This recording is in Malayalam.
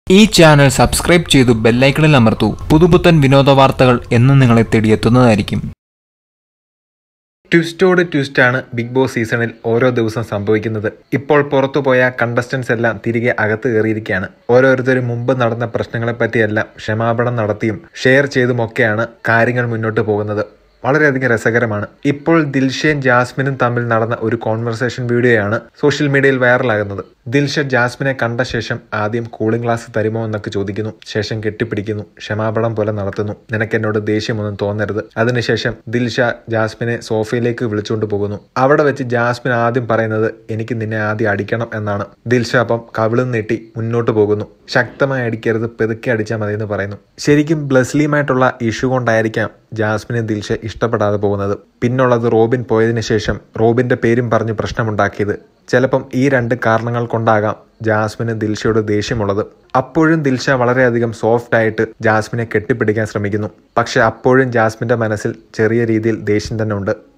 ഈ ചാനൽ സബ്സ്ക്രൈബ് ചെയ്തു ബെല്ലൈക്കണിൽ അമർത്തൂ പുതുപുത്തൻ വിനോദ വാർത്തകൾ എന്നും നിങ്ങളെ തേടിയെത്തുന്നതായിരിക്കും ട്വിസ്റ്റോട് ട്വിസ്റ്റാണ് ബിഗ് ബോസ് സീസണിൽ ഓരോ ദിവസം സംഭവിക്കുന്നത് ഇപ്പോൾ പുറത്തുപോയ കണ്ടസ്റ്റൻസ് എല്ലാം തിരികെ അകത്ത് കയറിയിരിക്കുകയാണ് ഓരോരുത്തരും മുമ്പ് നടന്ന പ്രശ്നങ്ങളെപ്പറ്റിയെല്ലാം ക്ഷമാപണം നടത്തിയും ഷെയർ ചെയ്തുമൊക്കെയാണ് കാര്യങ്ങൾ മുന്നോട്ട് പോകുന്നത് വളരെയധികം രസകരമാണ് ഇപ്പോൾ ദിൽഷയും ജാസ്മിനും തമ്മിൽ നടന്ന ഒരു കോൺവെർസേഷൻ വീഡിയോയാണ് സോഷ്യൽ മീഡിയയിൽ വൈറലാകുന്നത് ദിൽഷ ജാസ്മിനെ കണ്ട ശേഷം ആദ്യം കൂളിംഗ് ഗ്ലാസ് തരുമോ എന്നൊക്കെ ചോദിക്കുന്നു ശേഷം കെട്ടിപ്പിടിക്കുന്നു ക്ഷമാപണം പോലെ നടത്തുന്നു നിനക്ക് എന്നോട് ദേഷ്യമൊന്നും തോന്നരുത് അതിനുശേഷം ദിൽഷ ജാസ്മിനെ സോഫയിലേക്ക് വിളിച്ചുകൊണ്ട് പോകുന്നു അവിടെ വെച്ച് ജാസ്മിൻ ആദ്യം പറയുന്നത് എനിക്ക് നിന്നെ ആദ്യം അടിക്കണം എന്നാണ് ദിൽഷ അപ്പം കവിളും നീട്ടി മുന്നോട്ട് പോകുന്നു ശക്തമായി അടിക്കരുത് പെതുക്കെ അടിച്ചാൽ മതി എന്ന് പറയുന്നു ശരിക്കും ബ്ലസ്ലിയുമായിട്ടുള്ള ഇഷ്യൂ കൊണ്ടായിരിക്കാം ജാസ്മിനെ ദിൽഷ ഇഷ്ടപ്പെടാതെ പോകുന്നത് പിന്നുള്ളത് റോബിൻ പോയതിനു ശേഷം റോബിന്റെ പേരും പറഞ്ഞ് പ്രശ്നമുണ്ടാക്കിയത് ചിലപ്പം ഈ രണ്ട് കാരണങ്ങൾ കൊണ്ടാകാം ജാസ്മിന് ദിൽഷയോട് ദേഷ്യമുള്ളത് അപ്പോഴും ദിൽഷ വളരെയധികം സോഫ്റ്റ് ആയിട്ട് ജാസ്മിനെ കെട്ടിപ്പിടിക്കാൻ ശ്രമിക്കുന്നു പക്ഷെ അപ്പോഴും ജാസ്മിന്റെ മനസ്സിൽ ചെറിയ രീതിയിൽ ദേഷ്യം തന്നെ ഉണ്ട്